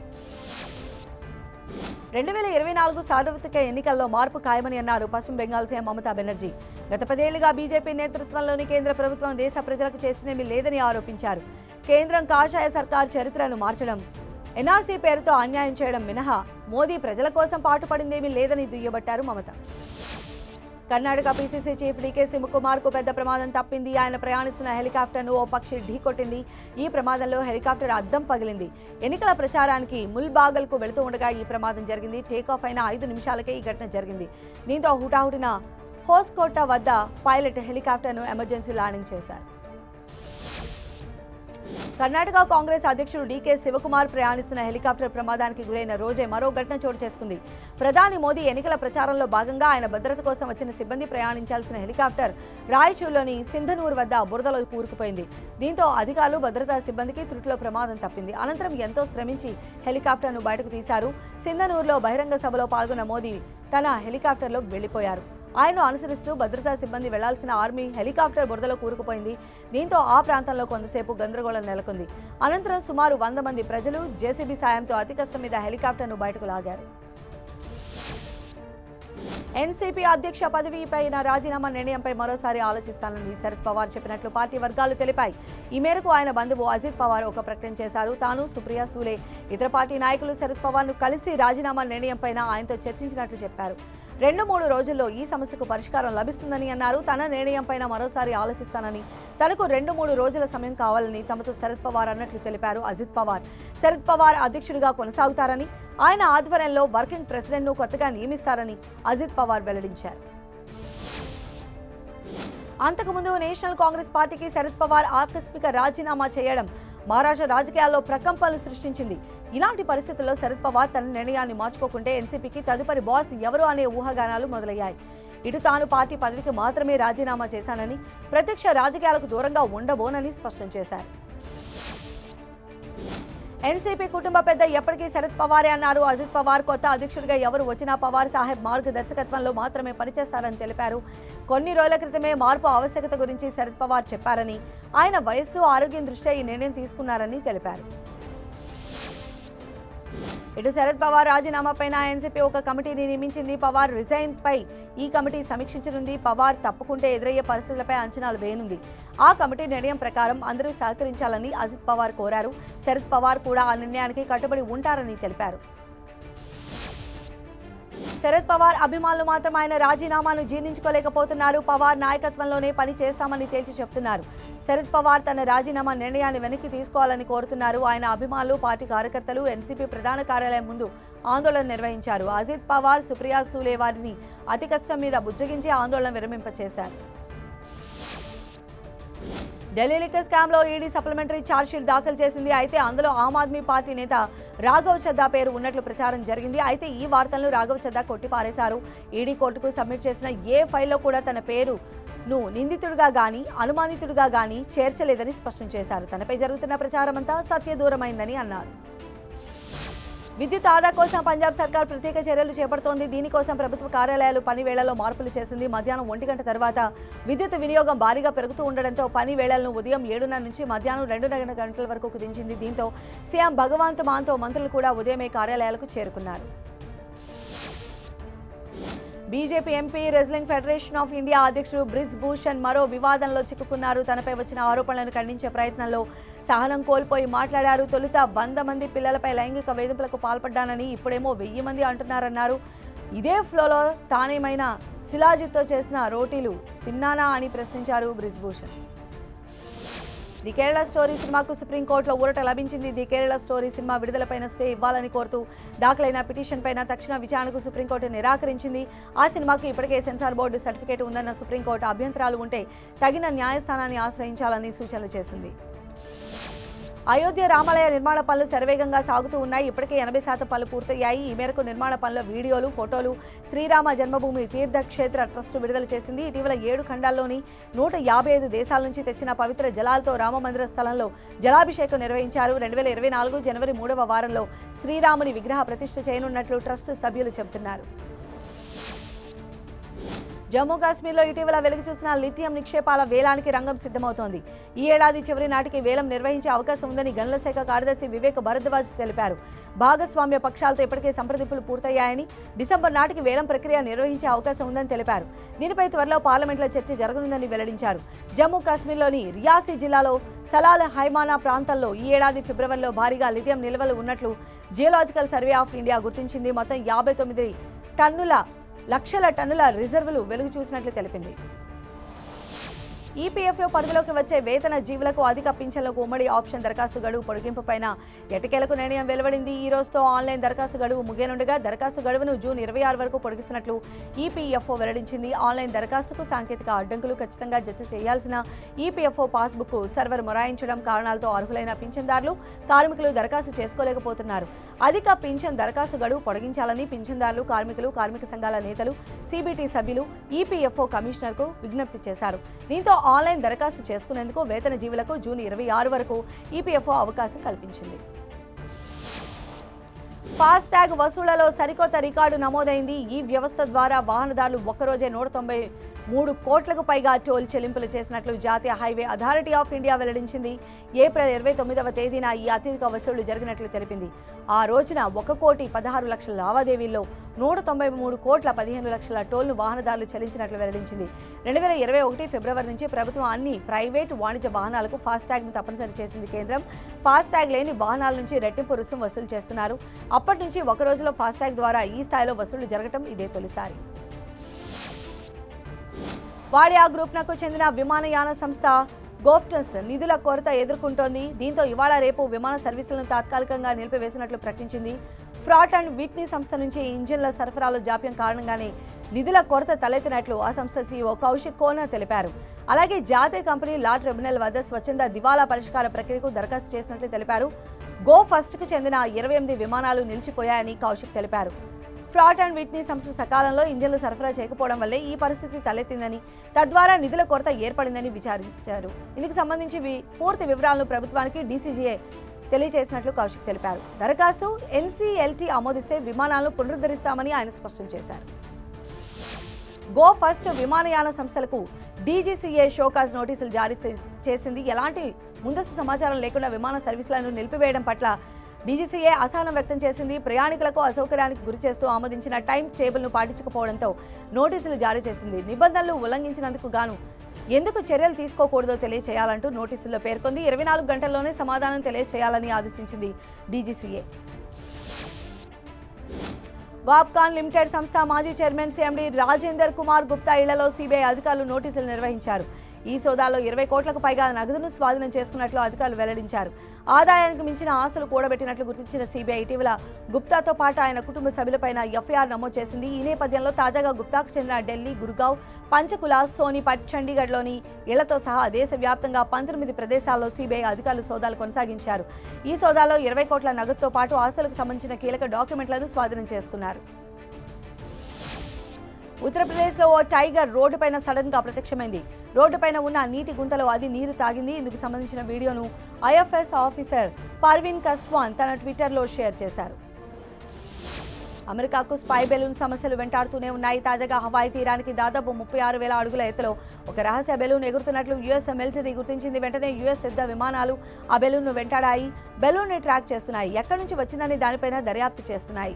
రెండు వేల ఇరవై నాలుగు సార్వత్రిక ఎన్నికల్లో మార్పు ఖాయమని అన్నారు పశ్చిమ బెంగాల్ సీఎం మమతా బెనర్జీ గత పదేళ్లుగా బీజేపీ నేతృత్వంలోని కేంద్ర ప్రభుత్వం దేశ ప్రజలకు చేసినేమీ లేదని ఆరోపించారు కేంద్రం కాషాయ సర్కార్ చరిత్రను మార్చడం ఎన్ఆర్సీ పేరుతో అన్యాయం చేయడం మినహా మోదీ ప్రజల కోసం పాటుపడిందేమీ లేదని దుయ్యబట్టారు మమత కర్ణాటక పీసీసీ చీఫ్ డీకే శివకుమార్ కు పెద్ద ప్రమాదం తప్పింది ఆయన ప్రయాణిస్తున్న హెలికాప్టర్ను ఓ పక్షి ఢీకొట్టింది ఈ ప్రమాదంలో హెలికాప్టర్ అద్దం పగిలింది ఎన్నికల ప్రచారానికి ముల్బాగల్కు వెళుతూ ఉండగా ఈ ప్రమాదం జరిగింది టేకాఫ్ అయిన ఐదు నిమిషాలకే ఈ ఘటన జరిగింది దీంతో హుటాహుటిన హోస్కోటా వద్ద పైలట్ హెలికాప్టర్ను ఎమర్జెన్సీ ల్యాండింగ్ చేశారు కర్ణాటక కాంగ్రెస్ అధ్యక్షుడు డీకే శివకుమార్ ప్రయాణిస్తున్న హెలికాప్టర్ ప్రమాదానికి గురైన రోజే మరో ఘటన చోటు చేసుకుంది ప్రధాని మోదీ ఎన్నికల ప్రచారంలో భాగంగా ఆయన భద్రత కోసం వచ్చిన సిబ్బంది ప్రయాణించాల్సిన హెలికాప్టర్ రాయచూర్లోని సింధనూర్ వద్ద బురదలో కూరుకుపోయింది దీంతో అధికారులు భద్రతా సిబ్బందికి త్రుటిలో ప్రమాదం తప్పింది అనంతరం ఎంతో శ్రమించి హెలికాప్టర్ను బయటకు తీశారు సింధనూరులో బహిరంగ సభలో పాల్గొన్న మోదీ తన హెలికాప్టర్లో వెళ్లిపోయారు ఆయన్ను అనుసరిస్తూ భద్రతా సిబ్బంది వెళ్లాల్సిన ఆర్మీ హెలికాప్టర్ బురదలో కూరుకుపోయింది దీంతో ఆ ప్రాంతంలో కొంతసేపు గందరగోళం నెలకొంది అనంతరం సుమారు వంద మంది ప్రజలు జేసీబీ సాయంతో అతి కష్టం మీద హెలికాప్టర్ను బయటకు లాగారు ఎన్సీపీ అధ్యక్ష పదవిపైన రాజీనామా నిర్ణయంపై మరోసారి ఆలోచిస్తానని శరద్ పవార్ చెప్పినట్లు పార్టీ వర్గాలు తెలిపాయి ఈ మేరకు ఆయన బంధువు అజిత్ పవార్ ఒక ప్రకటన చేశారు తాను సుప్రియా సూలే ఇతర పార్టీ నాయకులు శరద్ పవార్ను కలిసి రాజీనామా నిర్ణయంపైన ఆయనతో చర్చించినట్లు చెప్పారు రెండు మూడు రోజుల్లో ఈ సమస్యకు పరిష్కారం లభిస్తుందని అన్నారు తన నిర్ణయంపైన మరోసారి ఆలోచిస్తానని తనకు రెండు మూడు రోజుల సమయం కావాలని తమతో శరద్ పవార్ అన్నట్లు తెలిపారు అజిత్ పవార్ శరద్ పవార్ అధ్యక్షుడిగా కొనసాగుతారని ఆయన ఆధ్వర్యంలో వర్కింగ్ ప్రెసిడెంట్ను కొత్తగా నియమిస్తారని అజిత్ పవార్ వెల్లడించారు అంతకుముందు నేషనల్ కాంగ్రెస్ పార్టీకి శరద్ పవార్ ఆకస్మిక రాజీనామా చేయడం మహారాష్ట్ర రాజకీయాల్లో ప్రకంపనలు సృష్టించింది ఇలాంటి పరిస్థితుల్లో శరద్ పవార్ తన నిర్ణయాన్ని మార్చుకోకుంటే ఎన్సీపీకి తదుపరి బాస్ ఎవరు అనే ఊహాగానాలు మొదలయ్యాయి ఇటు తాను పార్టీ పదవికి మాత్రమే రాజీనామా చేశానని ప్రత్యక్ష రాజకీయాలకు దూరంగా ఉండబోనని స్పష్టం చేశారు ఎన్సీపీ కుటుంబ పెద్ద ఎప్పటికీ శరద్ పవారే అన్నారు అజిత్ పవార్ కొత్త అధ్యక్షుడిగా ఎవరు వచ్చినా పవార్ సాహెబ్ మార్గదర్శకత్వంలో మాత్రమే పనిచేస్తారని తెలిపారు కొన్ని రోజుల క్రితమే మార్పు ఆవశ్యకత గురించి శరద్ పవార్ చెప్పారని ఆయన వయస్సు ఆరోగ్యం దృష్ట్యా ఈ నిర్ణయం తీసుకున్నారని తెలిపారు ఇటు శరద్ పవార్ రాజీనామా పైన ఎన్సీపీ ఒక కమిటీని నియమించింది పవార్ రిజైన్ పై ఈ కమిటీ సమీక్షించనుంది పవార్ తప్పుకుంటే ఎదురయ్యే పరిస్థితులపై అంచనాలు వేయనుంది ఆ కమిటీ నిర్ణయం ప్రకారం అందరూ సహకరించాలని అజిత్ పవార్ కోరారు శరద్ పవార్ కూడా ఆ నిర్ణయానికి కట్టుబడి ఉంటారని తెలిపారు శరద్ పవార్ అభిమానులు మాత్రం ఆయన రాజీనామాను జీర్ణించుకోలేకపోతున్నారు పవార్ నాయకత్వంలోనే పని చేస్తామని తేల్చి చెప్తున్నారు శరద్ పవార్ తన రాజీనామా నిర్ణయాన్ని వెనక్కి తీసుకోవాలని కోరుతున్నారు ఆయన అభిమానులు పార్టీ కార్యకర్తలు ఎన్సీపీ ప్రధాన కార్యాలయం ముందు ఆందోళన నిర్వహించారు అజిత్ పవార్ సుప్రియా సూలే వారిని అతి కష్టం మీద బుజ్జగించి ఆందోళన విరమింపచేశారు ఢిల్లీ లిక్కర్ స్కామ్ లో ఈడీ సప్లిమెంటరీ ఛార్జ్షీట్ దాఖలు చేసింది అయితే అందులో ఆమ్ ఆద్మీ పార్టీ నేత రాఘవ్ చద్దా పేరు ఉన్నట్లు ప్రచారం జరిగింది అయితే ఈ వార్తలను రాఘవ్ చద్దా కొట్టిపారేశారు ఈడీ కోర్టుకు సబ్మిట్ చేసిన ఏ ఫైల్లో కూడా తన పేరు ను నిందితుడిగా గాని అనుమానితుడిగా గాని చేర్చలేదని స్పష్టం చేశారు తనపై జరుగుతున్న ప్రచారమంతా సత్యదూరమైందని అన్నారు విద్యుత్ ఆదా కోసం పంజాబ్ సర్కార్ ప్రత్యేక చర్యలు చేపడుతోంది దీనికోసం ప్రభుత్వ కార్యాలయాలు పని వేళల్లో మార్పులు చేసింది మధ్యాహ్నం ఒంటి గంట తర్వాత విద్యుత్ వినియోగం భారీగా పెరుగుతూ ఉండడంతో పని వేళలను ఉదయం ఏడున్నర నుంచి మధ్యాహ్నం రెండున్నర గంటల వరకు కుదించింది దీంతో సీఎం భగవంత్ మాన్తో మంత్రులు కూడా ఉదయమే కార్యాలయాలకు చేరుకున్నారు BJP MP wrestling federation of India అధ్యక్షుడు బ్రిజ్ భూషణ్ మరో వివాదంలో చిక్కుకున్నారు తనపై వచ్చిన ఆరోపణలను ఖండించే ప్రయత్నంలో సహనం కోల్పోయి మాట్లాడారు తొలుత వంద మంది పిల్లలపై లైంగిక వేధింపులకు పాల్పడ్డానని ఇప్పుడేమో వెయ్యి మంది అంటున్నారన్నారు ఇదే ఫ్లోలో తానేమైనా శిలాజిత్తో చేసిన రోటీలు తిన్నానా అని ప్రశ్నించారు బ్రిజ్ భూషణ్ ది కేరళ స్టోరీ సినిమాకు సుప్రీంకోర్టులో ఊరట లభించింది ది కేరళ స్టోరీ సినిమా విడుదలపైన స్టే ఇవ్వాలని కోరుతూ దాఖలైన పిటిషన్ పైన తక్షణ విచారణకు సుప్రీంకోర్టు నిరాకరించింది ఆ సినిమాకు ఇప్పటికే సెన్సార్ బోర్డు సర్టిఫికేట్ ఉందన్న సుప్రీంకోర్టు అభ్యంతరాలు ఉంటే తగిన న్యాయస్థానాన్ని ఆశ్రయించాలని సూచనలు చేసింది అయోధ్య రామాలయ నిర్మాణ పనులు శరవేగంగా సాగుతూ ఉన్నాయి ఇప్పటికే ఎనభై శాతం పనులు పూర్తయ్యాయి ఈ మేరకు నిర్మాణ పనుల వీడియోలు ఫోటోలు శ్రీరామ జన్మభూమి తీర్థక్షేత్ర ట్రస్ట్ విడుదల చేసింది ఇటీవల ఏడు ఖండాల్లోని నూట యాభై ఐదు దేశాల నుంచి తెచ్చిన పవిత్ర జలాలతో రామమందిర స్థలంలో జలాభిషేకం నిర్వహించారు రెండు వేల ఇరవై నాలుగు జనవరి మూడవ వారంలో శ్రీరాముని విగ్రహ ప్రతిష్ఠ చేయనున్నట్లు ట్రస్ట్ సభ్యులు చెబుతున్నారు జమ్మూ కాశ్మీర్లో ఇటీవల వెలుగు చూసిన లిథియం నిక్షేపాల వేలానికి రంగం సిద్ధమవుతోంది ఈ ఏడాది చివరి నాటికి వేలం నిర్వహించే అవకాశం ఉందని గనుల శాఖ కార్యదర్శి వివేక్ భరద్వాజ్ తెలిపారు భాగస్వామ్య పక్షాలతో ఇప్పటికే సంప్రదింపులు పూర్తయ్యాయని డిసెంబర్ నాటికి వేలం ప్రక్రియ నిర్వహించే అవకాశం ఉందని తెలిపారు దీనిపై త్వరలో పార్లమెంట్లో చర్చ జరగనుందని వెల్లడించారు జమ్మూ కాశ్మీర్లోని రియాసీ జిల్లాలో సలాల్ హైమానా ప్రాంతంలో ఈ ఏడాది ఫిబ్రవరిలో భారీగా లిథియం నిల్వలు ఉన్నట్లు జియోలాజికల్ సర్వే ఆఫ్ ఇండియా గుర్తించింది మొత్తం యాభై తొమ్మిది టన్నుల లక్షల టన్నుల రిజర్వులు వెలుగు చూసినట్లు తెలిపింది ఈపీఎఫ్ఓ పరిధిలోకి వచ్చే వేతన జీవులకు అధిక పింఛన్లకు ఉమ్మడి ఆప్షన్ దరఖాస్తు గడువు పొడిగింపు పైన ఎటకేలకు నిర్ణయం వెలువడింది ఈ రోజుతో ఆన్లైన్ దరఖాస్తు గడువు ముగియనుండగా దరఖాస్తు గడువును జూన్ ఇరవై ఆరు వరకు పొడిగిస్తున్నట్లు ఈపీఎఫ్ఓ వెల్లడించింది ఆన్లైన్ దరఖాస్తుకు సాంకేతిక అడ్డంకులు ఖచ్చితంగా జత చేయాల్సిన ఈపీఎఫ్ఓ పాస్బుక్ సర్వర్ మొరాయించడం కారణాలతో అర్హులైన పింఛన్దారులు కార్మికులు దరఖాస్తు చేసుకోలేకపోతున్నారు అధిక పింఛన్ దరఖాస్తు గడువు పొడిగించాలని పింఛన్దారులు కార్మికులు కార్మిక సంఘాల నేతలు సిబిటి సభ్యులు ఈపీఎఫ్ఓ కమిషనర్కు విజ్ఞప్తి చేశారు దీంతో ఆన్లైన్ దరఖాస్తు చేసుకునేందుకు వేతన జీవులకు జూన్ ఇరవై ఆరు వరకు ఈపీఎఫ్ఓ అవకాశం కల్పించింది ఫాస్ట్ ట్యాగ్ వసూళ్లలో సరికొత్త రికార్డు నమోదైంది ఈ వ్యవస్థ ద్వారా వాహనదారులు ఒక్కరోజే నూట తొంభై మూడు కోట్లకు పైగా టోల్ చెల్లింపులు చేసినట్లు జాతీయ హైవే అథారిటీ ఆఫ్ ఇండియా వెల్లడించింది ఏప్రిల్ ఇరవై తొమ్మిదవ తేదీన ఈ అత్యధిక వసూళ్లు జరిగినట్లు తెలిపింది ఆ రోజున ఒక కోటి పదహారు లక్షల లావాదేవీల్లో నూట తొంభై మూడు కోట్ల పదిహేను లక్షల టోల్ను వాహనదారులు చెల్లించినట్లు వెల్లడించింది రెండు వేల ఇరవై ఒకటి ఫిబ్రవరి నుంచి ప్రభుత్వం అన్ని ప్రైవేటు వాణిజ్య వాహనాలకు ఫాస్టాగ్ను తప్పనిసరి చేసింది కేంద్రం ఫాస్టాగ్ లేని వాహనాల నుంచి రెట్టింపు రుసుం వసూలు చేస్తున్నారు అప్పటి నుంచి ఒక రోజులో ఫాస్టాగ్ ద్వారా ఈ స్థాయిలో వసూళ్లు జరగడం ఇదే తొలిసారి వాడియా గ్రూప్నకు చెందిన విమానయాన సంస్థ గోఫ్టన్స్ నిధుల కొరత ఎదుర్కొంటోంది దీంతో ఇవాళ రేపు విమాన సర్వీసులను తాత్కాలికంగా నిలిపివేసినట్లు ప్రకటించింది ఫ్రాట్ అండ్ విట్నీ సంస్థ నుంచి ఇంజిన్ల సరఫరాలో జాప్యం కారణంగానే నిధుల కొరత తలెత్తినట్లు ఆ సంస్థ సీఈఓ కౌశిక్ కోనా తెలిపారు అలాగే జాతీయ కంపెనీ లా ట్రిబ్యునల్ వద్ద స్వచ్ఛంద దివాలా పరిష్కార ప్రక్రియకు దరఖాస్తు చేసినట్లు తెలిపారు గో ఫస్ట్కు చెందిన ఇరవై ఎనిమిది విమానాలు నిలిచిపోయాయని కౌశిక్ తెలిపారు ఫ్రాట్ అండ్ విట్నీ సంస్థ సకాలంలో ఇంజన్లు సరఫరా చేయకపోవడం వల్లే ఈ పరిస్థితి తలెత్తిందని తద్వారా నిధుల కొరత ఏర్పడిందని విచారించారు ఇందుకు సంబంధించి వి- పూర్తి వివరాలను ప్రభుత్వానికి డీసీజీఏ తెలియజేసినట్లు కౌశిక్ తెలిపారు దరఖాస్తు ఎన్సీఎల్టీ ఆమోదిస్తే విమానాలను పునరుద్ధరిస్తామని ఆయన స్పష్టం చేశారు గో ఫస్ట్ విమానయాన సంస్థలకు డీజీసీఏ షోకాజ్ నోటీసులు జారీ చేస్- చేసింది ఎలాంటి ముందస్తు సమాచారం లేకుండా విమాన సర్వీసులను నిలిపివేయడం పట్ల డీజీసీఏ అసహనం వ్యక్తం చేసింది ప్రయాణికులకు అసౌకర్యానికి గురి చేస్తూ ఆమోదించిన టైం టేబుల్ను పాటించకపోవడంతో నోటీసులు జారీ చేసింది నిబంధనలు ఉల్లంఘించినందుకు గాను ఎందుకు చర్యలు తీసుకోకూడదో తెలియచేయాలంటూ నోటీసుల్లో పేర్కొంది ఇరవై నాలుగు గంటల్లోనే సమాధానం తెలియచేయాలని ఆదేశించింది డీజీసీఏ వాప్కాన్ లిమిటెడ్ సంస్థ మాజీ చైర్మన్ సీఎండీ రాజేందర్ కుమార్ గుప్తా ఇళ్లలో సిబిఐ అధికారులు నోటీసులు నిర్వహించారు ఈ సోదాలో ఇరవై కోట్లకు పైగా నగదును స్వాధీనం చేసుకున్నట్లు అధికారులు వెల్లడించారు ఆదాయానికి మించిన ఆస్తులు కూడబెట్టినట్లు గుర్తించిన సిబిఐ ఇటీవల గుప్తాతో పాటు ఆయన కుటుంబ సభ్యులపైన ఎఫ్ఐఆర్ నమోదు చేసింది ఈ నేపథ్యంలో తాజాగా గుప్తాకు చెందిన ఢిల్లీ గురుగావ్ పంచకుల సోనిపట్ చండీగఢ్లోని ఇళ్లతో సహా దేశవ్యాప్తంగా పంతొమ్మిది ప్రదేశాల్లో సిబిఐ అధికారులు సోదాలు కొనసాగించారు ఈ సోదాలో ఇరవై కోట్ల నగదుతో పాటు ఆస్తులకు సంబంధించిన కీలక డాక్యుమెంట్లను స్వాధీనం చేసుకున్నారు ఉత్తరప్రదేశ్లో ఓ టైగర్ రోడ్డుపైన సడన్ గా ప్రత్యక్షమైంది రోడ్డుపైన ఉన్న నీటి గుంతలో అది నీరు తాగింది ఇందుకు సంబంధించిన వీడియోను ఐఎఫ్ఎస్ ఆఫీసర్ పర్వీన్ కస్వాన్ తన ట్విట్టర్లో షేర్ చేశారు అమెరికాకు స్పై బెలూన్ సమస్యలు వెంటాడుతూనే ఉన్నాయి తాజాగా హవాయి తీరానికి దాదాపు ముప్పై ఆరు వేల అడుగుల ఎత్తులో ఒక రహస్య బెలూన్ ఎగురుతున్నట్లు యుఎస్ మిలిటరీ గుర్తించింది వెంటనే యుఎస్ యుద్ధ విమానాలు ఆ బెలూన్ను వెంటాడాయి బెలూన్ని ట్రాక్ చేస్తున్నాయి ఎక్కడి నుంచి వచ్చిందని దానిపైన దర్యాప్తు చేస్తున్నాయి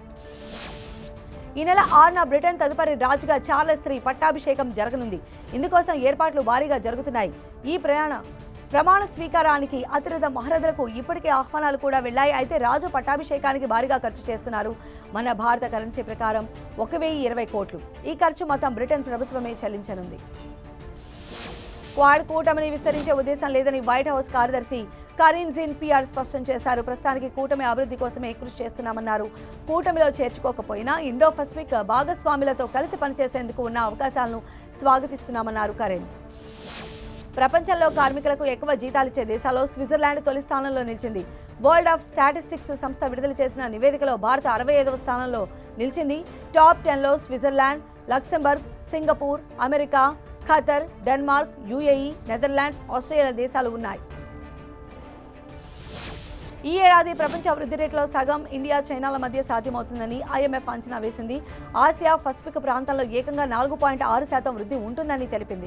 ఈ నెల ఆరున బ్రిటన్ తదుపరి రాజుగా చార్లెస్ త్రీ పట్టాభిషేకం జరగనుంది ఇందుకోసం ఏర్పాట్లు భారీగా జరుగుతున్నాయి ఈ ప్రయాణ ప్రమాణ స్వీకారానికి అతిరథ మహారథులకు ఇప్పటికే ఆహ్వానాలు కూడా వెళ్లాయి అయితే రాజు పట్టాభిషేకానికి భారీగా ఖర్చు చేస్తున్నారు మన భారత కరెన్సీ ప్రకారం ఒక వెయ్యి ఇరవై కోట్లు ఈ ఖర్చు మొత్తం బ్రిటన్ ప్రభుత్వమే చెల్లించనుంది క్వాడ్ కూటమిని విస్తరించే ఉద్దేశం లేదని వైట్ హౌస్ కార్యదర్శి కరీన్ జిన్ పిఆర్ స్పష్టం చేశారు ప్రస్తుతానికి కూటమి అభివృద్ధి కోసమే కృషి చేస్తున్నామన్నారు కూటమిలో చేర్చుకోకపోయినా ఇండో పసిఫిక్ భాగస్వాములతో కలిసి పనిచేసేందుకు ఉన్న అవకాశాలను స్వాగతిస్తున్నామన్నారు కరీన్ ప్రపంచంలో కార్మికులకు ఎక్కువ జీతాలిచ్చే దేశాల్లో స్విట్జర్లాండ్ తొలి స్థానంలో నిలిచింది వరల్డ్ ఆఫ్ స్టాటిస్టిక్స్ సంస్థ విడుదల చేసిన నివేదికలో భారత్ అరవై ఐదవ స్థానంలో నిలిచింది టాప్ టెన్లో Switzerland Luxembourg Singapore America Qatar Denmark UAE Netherlands Australia దేశాలు ఉన్నాయి ఈ ఏడాది ప్రపంచ వృద్ధి రేటులో సగం ఇండియా చైనాల మధ్య సాధ్యమవుతుందని ఐఎంఎఫ్ అంచనా వేసింది ఆసియా పసిఫిక్ ప్రాంతంలో ఏకంగా నాలుగు పాయింట్ ఆరు శాతం వృద్ధి ఉంటుందని తెలిపింది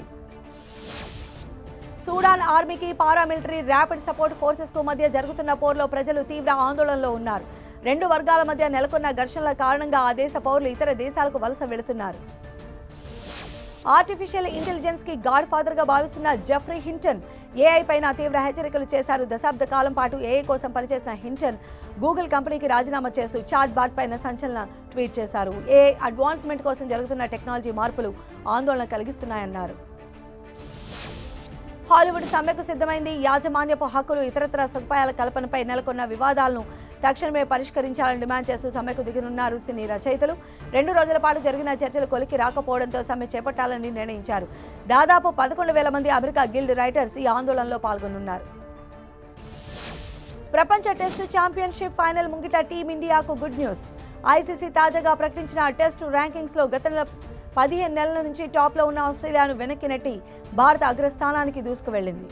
సూడాన్ ఆర్మీకి పారామిలిటరీ ర్యాపిడ్ సపోర్ట్ ఫోర్సెస్ కు మధ్య జరుగుతున్న పోరులో ప్రజలు తీవ్ర ఆందోళనలో ఉన్నారు రెండు వర్గాల మధ్య నెలకొన్న ఘర్షణల కారణంగా ఆ దేశ పౌరులు ఇతర దేశాలకు వలస వెళుతున్నారు ఆర్టిఫిషియల్ ఇంటెలిజెన్స్ కి గాడ్ ఫాదర్ గా భావిస్తున్న జెఫ్రీ హింటన్ ఏఐ పైన తీవ్ర హెచ్చరికలు చేశారు దశాబ్ద కాలం పాటు ఏఐ కోసం పనిచేసిన హింటన్ గూగుల్ కంపెనీకి రాజీనామా చేస్తూ చాట్ బాట్ పైన సంచలన ట్వీట్ చేశారు ఏఐ అడ్వాన్స్మెంట్ కోసం జరుగుతున్న టెక్నాలజీ మార్పులు ఆందోళన కలిగిస్తున్నాయన్నారు హాలీవుడ్ సమ్మెకు సిద్ధమైంది యాజమాన్యపు హక్కులు ఇతరత్ర సదుపాయాల కల్పనపై నెలకొన్న వివాదాలను తక్షణమే పరిష్కరించాలని డిమాండ్ చేస్తూ సమ్మెకు దిగనున్నారు సినీ రచయితలు రెండు రోజుల పాటు జరిగిన చర్చలు కొలికి రాకపోవడంతో సమ్మె చేపట్టాలని నిర్ణయించారు దాదాపు పదకొండు వేల మంది అమెరికా గిల్డ్ రైటర్స్ ఈ ఆందోళనలో పాల్గొనున్నారు ప్రపంచ టెస్ట్ ఛాంపియన్షిప్ ఫైనల్ ముంగిట టీమిండియాకు గుడ్ న్యూస్ ఐసీసీ తాజాగా ప్రకటించిన టెస్ట్ ర్యాంకింగ్స్ లో గత నెల పదిహేను నెలల నుంచి టాప్లో ఉన్న ఆస్ట్రేలియాను వెనక్కి నెట్టి భారత అగ్రస్థానానికి దూసుకువెళ్లింది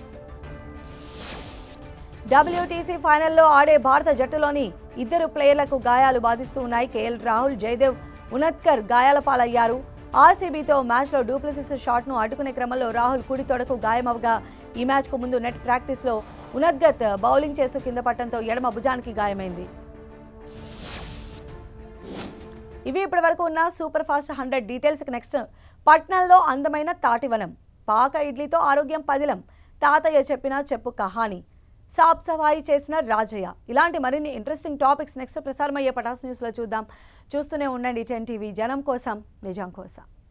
డబ్ల్యూటీసీ ఫైనల్లో ఆడే భారత జట్టులోని ఇద్దరు ప్లేయర్లకు గాయాలు బాధిస్తూ ఉన్నాయి కేఎల్ రాహుల్ జయదేవ్ ఉనత్కర్ గాయాల పాలయ్యారు ఆర్సీబీతో మ్యాచ్లో డూప్లసిస్ షాట్ను అడ్డుకునే క్రమంలో రాహుల్ కుడి తొడకు గాయమవగా ఈ మ్యాచ్కు ముందు నెట్ ప్రాక్టీస్లో ఉనద్గత్ బౌలింగ్ చేస్తూ కింద పట్టడంతో ఎడమ భుజానికి గాయమైంది ఇవి ఇప్పటి వరకు ఉన్న super fast hundred details next పట్నంలో అందమైన తాటివనం పాక ఇడ్లీతో ఆరోగ్యం పదిలం తాతయ్య చెప్పిన చెప్పు కహాని సాఫ్ సఫాయి చేసిన రాజయ్య ఇలాంటి మరిన్ని ఇంట్రెస్టింగ్ టాపిక్స్ నెక్స్ట్ ప్రసారమయ్యే పటాస్ న్యూస్లో చూద్దాం చూస్తూనే ఉండండి టెన్ టీవీ జనం కోసం నిజం కోసం